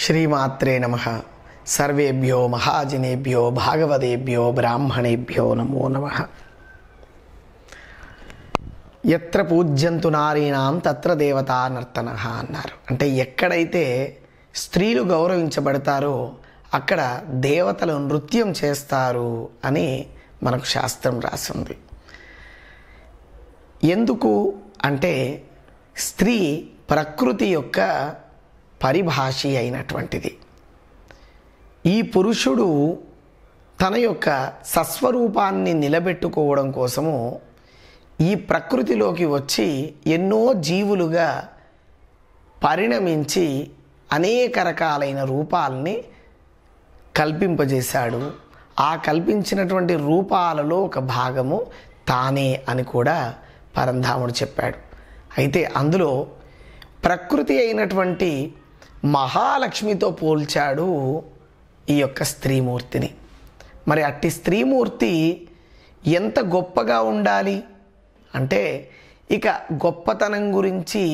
శ్రీమాత్రే నమ సర్వేభ్యో మహాజనేభ్యో భాగవదేభ్యో బ్రాహ్మణేభ్యో నమో నమ ఎత్ర పూజ్యంతు నారీణాం తత్ర దేవతా నర్తన అన్నారు అంటే ఎక్కడైతే స్త్రీలు గౌరవించబడతారో అక్కడ దేవతలు నృత్యం చేస్తారు అని మనకు శాస్త్రం రాసింది ఎందుకు అంటే స్త్రీ ప్రకృతి యొక్క పరిభాషి అయినటువంటిది ఈ పురుషుడు తన యొక్క సస్వరూపాన్ని నిలబెట్టుకోవడం కోసము ఈ ప్రకృతిలోకి వచ్చి ఎన్నో జీవులుగా పరిణమించి అనేక రకాలైన రూపాలని కల్పింపజేశాడు ఆ కల్పించినటువంటి రూపాలలో ఒక భాగము తానే అని కూడా పరంధాముడు చెప్పాడు అయితే అందులో ప్రకృతి అయినటువంటి మహాలక్ష్మితో పోల్చాడు ఈ యొక్క స్త్రీమూర్తిని మరి అట్టి స్త్రీమూర్తి ఎంత గొప్పగా ఉండాలి అంటే ఇక గొప్పతనం గురించి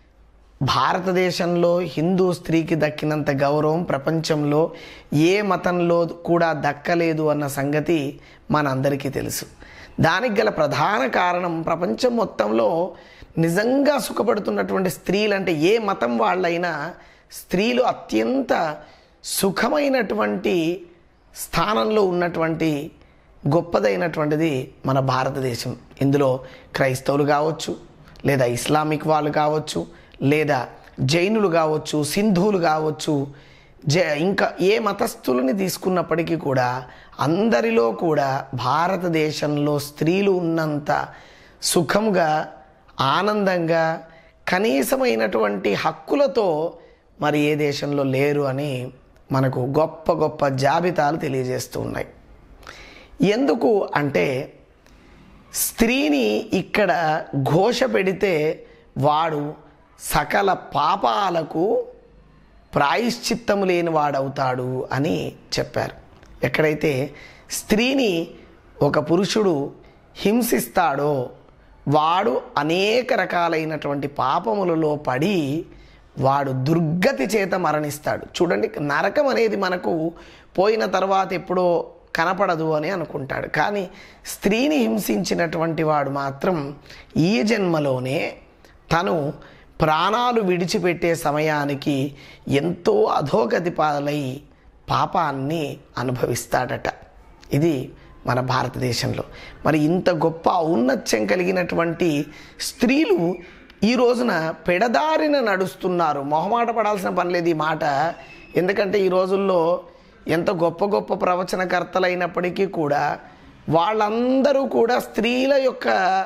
భారతదేశంలో హిందూ స్త్రీకి దక్కినంత గౌరవం ప్రపంచంలో ఏ మతంలో కూడా దక్కలేదు అన్న సంగతి మనందరికీ తెలుసు దానికి గల ప్రధాన కారణం ప్రపంచం మొత్తంలో నిజంగా సుఖపడుతున్నటువంటి స్త్రీలు అంటే ఏ మతం వాళ్ళైనా స్త్రీలు అత్యంత సుఖమైనటువంటి స్థానంలో ఉన్నటువంటి గొప్పదైనటువంటిది మన భారతదేశం ఇందులో క్రైస్తవులు కావచ్చు లేదా ఇస్లామిక్ వాళ్ళు కావచ్చు లేదా జైనులు కావచ్చు సింధువులు కావచ్చు జ ఇంకా ఏ మతస్థులని తీసుకున్నప్పటికీ కూడా అందరిలో కూడా భారతదేశంలో స్త్రీలు ఉన్నంత సుఖంగా ఆనందంగా కనీసమైనటువంటి హక్కులతో మరి ఏ దేశంలో లేరు అని మనకు గొప్ప గొప్ప జాబితాలు తెలియజేస్తూ ఉన్నాయి ఎందుకు అంటే స్త్రీని ఇక్కడ ఘోష పెడితే వాడు సకల పాపాలకు ప్రాయశ్చిత్తము లేని వాడవుతాడు అని చెప్పారు ఎక్కడైతే స్త్రీని ఒక పురుషుడు హింసిస్తాడో వాడు అనేక రకాలైనటువంటి పాపములలో పడి వాడు దుర్గతి చేత మరణిస్తాడు చూడండి నరకం అనేది మనకు పోయిన తర్వాత ఎప్పుడో కనపడదు అని అనుకుంటాడు కానీ స్త్రీని హింసించినటువంటి వాడు మాత్రం ఈ జన్మలోనే తను ప్రాణాలు విడిచిపెట్టే సమయానికి ఎంతో అధోగతి పాలై పాపాన్ని అనుభవిస్తాడట ఇది మన భారతదేశంలో మరి ఇంత గొప్ప ఔన్నత్యం కలిగినటువంటి స్త్రీలు ఈ రోజున పెడదారిన నడుస్తున్నారు మొహమాట పడాల్సిన పని లేదు ఈ మాట ఎందుకంటే ఈ రోజుల్లో ఎంత గొప్ప గొప్ప ప్రవచనకర్తలైనప్పటికీ కూడా వాళ్ళందరూ కూడా స్త్రీల యొక్క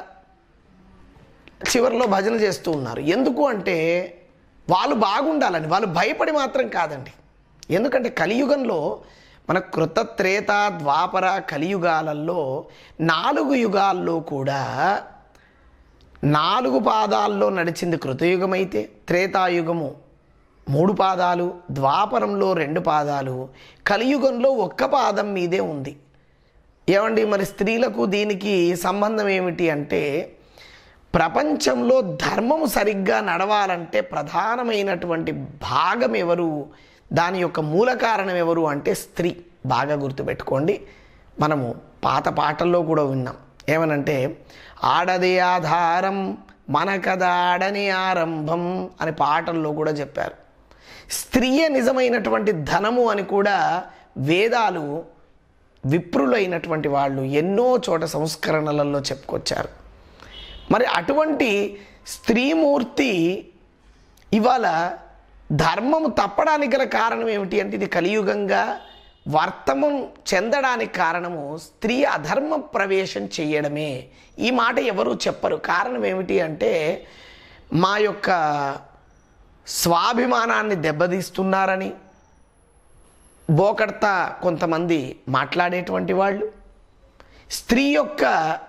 చివరిలో భజన చేస్తూ ఉన్నారు ఎందుకు అంటే వాళ్ళు బాగుండాలని వాళ్ళు భయపడి మాత్రం కాదండి ఎందుకంటే కలియుగంలో మన కృత త్రేత ద్వాపర కలియుగాలలో నాలుగు యుగాల్లో కూడా నాలుగు పాదాల్లో నడిచింది కృతయుగమైతే త్రేతాయుగము మూడు పాదాలు ద్వాపరంలో రెండు పాదాలు కలియుగంలో ఒక్క పాదం మీదే ఉంది ఏమండి మరి స్త్రీలకు దీనికి సంబంధం ఏమిటి అంటే ప్రపంచంలో ధర్మము సరిగ్గా నడవాలంటే ప్రధానమైనటువంటి భాగం ఎవరు దాని యొక్క మూల కారణం ఎవరు అంటే స్త్రీ బాగా గుర్తుపెట్టుకోండి మనము పాత పాటల్లో కూడా విన్నాం ఏమనంటే ఆడదే ఆధారం మనకద ఆడని ఆరంభం అని పాటల్లో కూడా చెప్పారు స్త్రీయే నిజమైనటువంటి ధనము అని కూడా వేదాలు విప్రులైనటువంటి వాళ్ళు ఎన్నో చోట సంస్కరణలలో చెప్పుకొచ్చారు మరి అటువంటి స్త్రీమూర్తి ఇవాళ ధర్మము తప్పడానికి గల కారణం ఏమిటి అంటే ఇది కలియుగంగా వర్తమం చెందడానికి కారణము స్త్రీ అధర్మ ప్రవేశం చేయడమే ఈ మాట ఎవరు చెప్పరు కారణం ఏమిటి అంటే మా యొక్క స్వాభిమానాన్ని దెబ్బతీస్తున్నారని బోకర్తా కొంతమంది మాట్లాడేటువంటి వాళ్ళు స్త్రీ యొక్క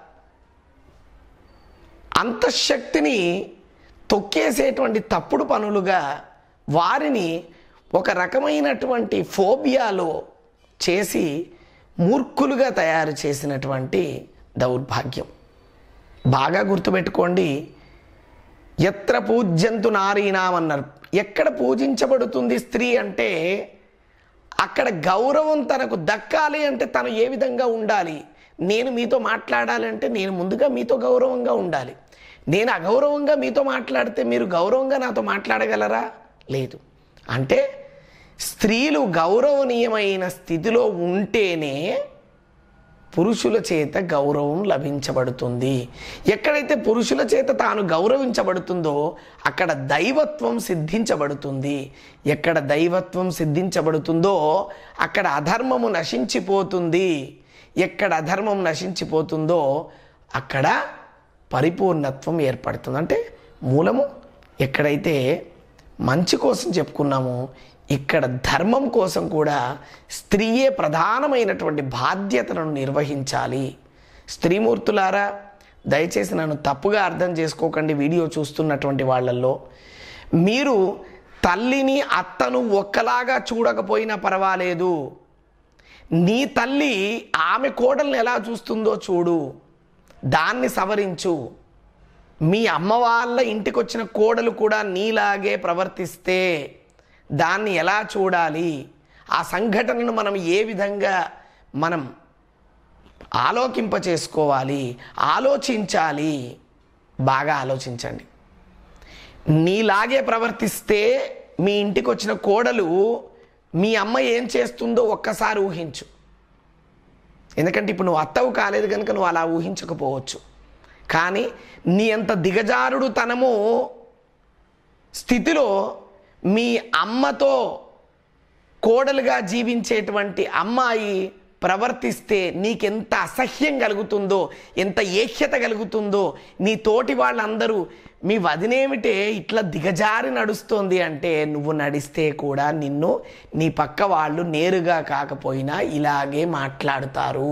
అంతఃశక్తిని తొక్కేసేటువంటి తప్పుడు పనులుగా వారిని ఒక రకమైనటువంటి ఫోబియాలో చేసి మూర్ఖులుగా తయారు చేసినటువంటి దౌర్భాగ్యం బాగా గుర్తుపెట్టుకోండి ఎత్ర పూజ్యంతు నారీనాం అన్నారు ఎక్కడ పూజించబడుతుంది స్త్రీ అంటే అక్కడ గౌరవం తనకు దక్కాలి అంటే తను ఏ విధంగా ఉండాలి నేను మీతో మాట్లాడాలంటే నేను ముందుగా మీతో గౌరవంగా ఉండాలి నేను అగౌరవంగా మీతో మాట్లాడితే మీరు గౌరవంగా నాతో మాట్లాడగలరా లేదు అంటే స్త్రీలు గౌరవనీయమైన స్థితిలో ఉంటేనే పురుషుల చేత గౌరవం లభించబడుతుంది ఎక్కడైతే పురుషుల చేత తాను గౌరవించబడుతుందో అక్కడ దైవత్వం సిద్ధించబడుతుంది ఎక్కడ దైవత్వం సిద్ధించబడుతుందో అక్కడ అధర్మము నశించిపోతుంది ఎక్కడ అధర్మం నశించిపోతుందో అక్కడ పరిపూర్ణత్వం ఏర్పడుతుంది అంటే మూలము ఎక్కడైతే మంచి కోసం చెప్పుకున్నామో ఇక్కడ ధర్మం కోసం కూడా స్త్రీయే ప్రధానమైనటువంటి బాధ్యతలను నిర్వహించాలి స్త్రీమూర్తులారా దయచేసి నన్ను తప్పుగా అర్థం చేసుకోకండి వీడియో చూస్తున్నటువంటి వాళ్ళల్లో మీరు తల్లిని అత్తను ఒక్కలాగా చూడకపోయినా పర్వాలేదు నీ తల్లి ఆమె కోడల్ని ఎలా చూస్తుందో చూడు దాన్ని సవరించు మీ అమ్మ వాళ్ళ ఇంటికి వచ్చిన కోడలు కూడా నీలాగే ప్రవర్తిస్తే దాన్ని ఎలా చూడాలి ఆ సంఘటనను మనం ఏ విధంగా మనం ఆలోకింప చేసుకోవాలి ఆలోచించాలి బాగా ఆలోచించండి నీలాగే ప్రవర్తిస్తే మీ ఇంటికి వచ్చిన కోడలు మీ అమ్మ ఏం చేస్తుందో ఒక్కసారి ఊహించు ఎందుకంటే ఇప్పుడు నువ్వు అత్తవు కాలేదు కనుక నువ్వు అలా ఊహించకపోవచ్చు కానీ నీ అంత దిగజారుడు తనము స్థితిలో మీ అమ్మతో కోడలుగా జీవించేటువంటి అమ్మాయి ప్రవర్తిస్తే నీకెంత అసహ్యం కలుగుతుందో ఎంత ఏహ్యత కలుగుతుందో నీ తోటి వాళ్ళందరూ మీ వదినేమిటే ఇట్లా దిగజారి నడుస్తోంది అంటే నువ్వు నడిస్తే కూడా నిన్ను నీ పక్క వాళ్ళు నేరుగా కాకపోయినా ఇలాగే మాట్లాడుతారు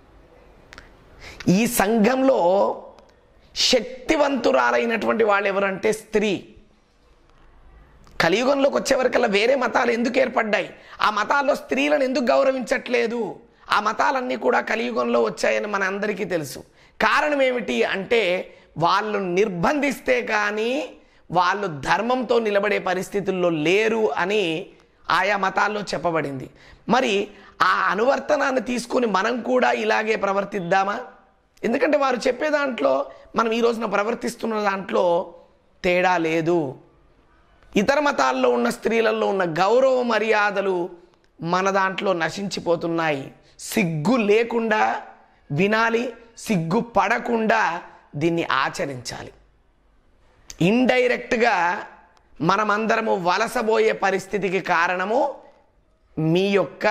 ఈ సంఘంలో శక్తివంతురాలైనటువంటి వాళ్ళు ఎవరంటే స్త్రీ కలియుగంలోకి వచ్చేవరకల్లా వేరే మతాలు ఎందుకు ఏర్పడ్డాయి ఆ మతాల్లో స్త్రీలను ఎందుకు గౌరవించట్లేదు ఆ మతాలన్నీ కూడా కలియుగంలో వచ్చాయని మన అందరికీ తెలుసు కారణం ఏమిటి అంటే వాళ్ళు నిర్బంధిస్తే కానీ వాళ్ళు ధర్మంతో నిలబడే పరిస్థితుల్లో లేరు అని ఆయా మతాల్లో చెప్పబడింది మరి ఆ అనువర్తనాన్ని తీసుకుని మనం కూడా ఇలాగే ప్రవర్తిద్దామా ఎందుకంటే వారు చెప్పే దాంట్లో మనం ఈ రోజున ప్రవర్తిస్తున్న దాంట్లో తేడా లేదు ఇతర మతాల్లో ఉన్న స్త్రీలలో ఉన్న గౌరవ మర్యాదలు మన దాంట్లో నశించిపోతున్నాయి సిగ్గు లేకుండా వినాలి సిగ్గు పడకుండా దీన్ని ఆచరించాలి ఇండైరెక్ట్గా మనమందరము వలసబోయే పరిస్థితికి కారణము మీ యొక్క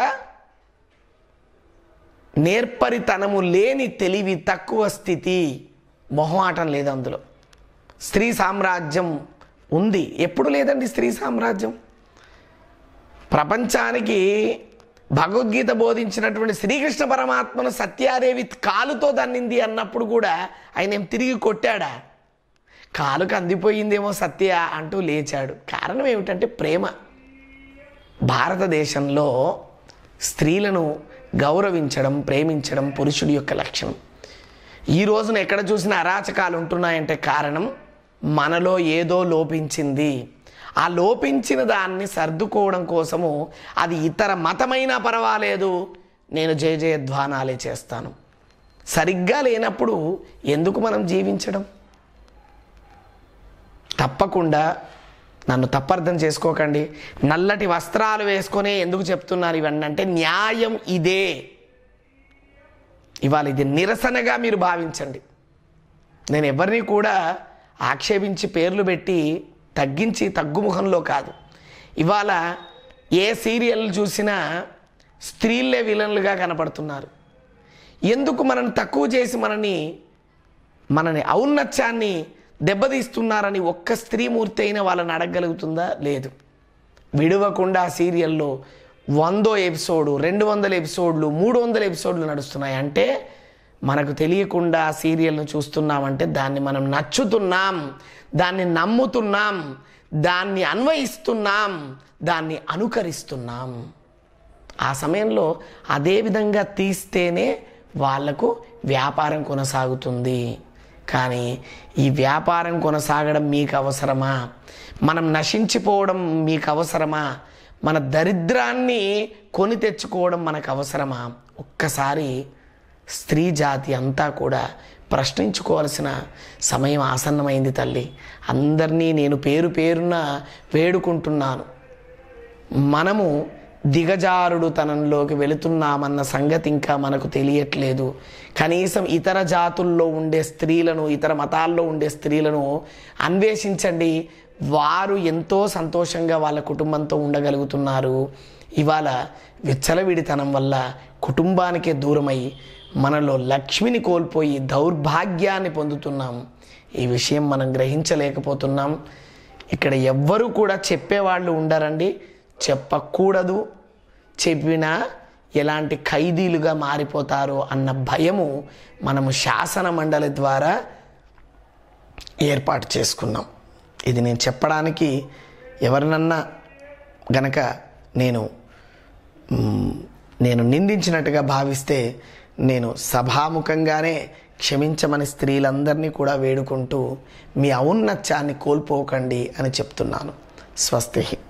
నేర్పరితనము లేని తెలివి తక్కువ స్థితి మొహమాటం లేదు అందులో స్త్రీ సామ్రాజ్యం ఉంది ఎప్పుడు లేదండి స్త్రీ సామ్రాజ్యం ప్రపంచానికి భగవద్గీత బోధించినటువంటి శ్రీకృష్ణ పరమాత్మను సత్యాదేవి కాలుతో దన్నింది అన్నప్పుడు కూడా ఆయన ఏం తిరిగి కొట్టాడా కాలుకు అందిపోయిందేమో సత్య అంటూ లేచాడు కారణం ఏమిటంటే ప్రేమ భారతదేశంలో స్త్రీలను గౌరవించడం ప్రేమించడం పురుషుడి యొక్క లక్షణం ఈ రోజున ఎక్కడ చూసినా అరాచకాలు ఉంటున్నాయంటే కారణం మనలో ఏదో లోపించింది ఆ లోపించిన దాన్ని సర్దుకోవడం కోసము అది ఇతర మతమైనా పర్వాలేదు నేను జయ జయధ్వానాలే చేస్తాను సరిగ్గా లేనప్పుడు ఎందుకు మనం జీవించడం తప్పకుండా నన్ను తప్పర్థం చేసుకోకండి నల్లటి వస్త్రాలు వేసుకొని ఎందుకు చెప్తున్నారు ఇవన్నీ అంటే న్యాయం ఇదే ఇవాళ ఇది నిరసనగా మీరు భావించండి నేను ఎవరిని కూడా ఆక్షేపించి పేర్లు పెట్టి తగ్గించి తగ్గుముఖంలో కాదు ఇవాళ ఏ సీరియల్ చూసినా స్త్రీలే విలన్లుగా కనపడుతున్నారు ఎందుకు మనల్ని తక్కువ చేసి మనని మనని ఔన్నత్యాన్ని దెబ్బతీస్తున్నారని ఒక్క స్త్రీమూర్తి అయినా వాళ్ళని అడగగలుగుతుందా లేదు విడవకుండా ఆ సీరియల్లో వందో ఎపిసోడు రెండు వందల ఎపిసోడ్లు మూడు వందల ఎపిసోడ్లు నడుస్తున్నాయి అంటే మనకు తెలియకుండా ఆ సీరియల్ను చూస్తున్నామంటే దాన్ని మనం నచ్చుతున్నాం దాన్ని నమ్ముతున్నాం దాన్ని అన్వయిస్తున్నాం దాన్ని అనుకరిస్తున్నాం ఆ సమయంలో అదే విధంగా తీస్తేనే వాళ్లకు వ్యాపారం కొనసాగుతుంది కానీ ఈ వ్యాపారం కొనసాగడం మీకు అవసరమా మనం నశించిపోవడం మీకు అవసరమా మన దరిద్రాన్ని కొని తెచ్చుకోవడం మనకు అవసరమా ఒక్కసారి స్త్రీ జాతి అంతా కూడా ప్రశ్నించుకోవాల్సిన సమయం ఆసన్నమైంది తల్లి అందరినీ నేను పేరు పేరున వేడుకుంటున్నాను మనము దిగజారుడు తనంలోకి వెళుతున్నామన్న సంగతి ఇంకా మనకు తెలియట్లేదు కనీసం ఇతర జాతుల్లో ఉండే స్త్రీలను ఇతర మతాల్లో ఉండే స్త్రీలను అన్వేషించండి వారు ఎంతో సంతోషంగా వాళ్ళ కుటుంబంతో ఉండగలుగుతున్నారు ఇవాళ విచ్చలవిడితనం వల్ల కుటుంబానికే దూరమై మనలో లక్ష్మిని కోల్పోయి దౌర్భాగ్యాన్ని పొందుతున్నాం ఈ విషయం మనం గ్రహించలేకపోతున్నాం ఇక్కడ ఎవ్వరూ కూడా చెప్పేవాళ్ళు ఉండరండి చెప్పకూడదు చెప్పినా ఎలాంటి ఖైదీలుగా మారిపోతారో అన్న భయము మనము శాసన మండలి ద్వారా ఏర్పాటు చేసుకున్నాం ఇది నేను చెప్పడానికి ఎవరినన్నా గనక నేను మ్, నేను నిందించినట్టుగా భావిస్తే నేను సభాముఖంగానే క్షమించమని స్త్రీలందరినీ కూడా వేడుకుంటూ మీ ఔన్నత్యాన్ని కోల్పోకండి అని చెప్తున్నాను స్వస్తి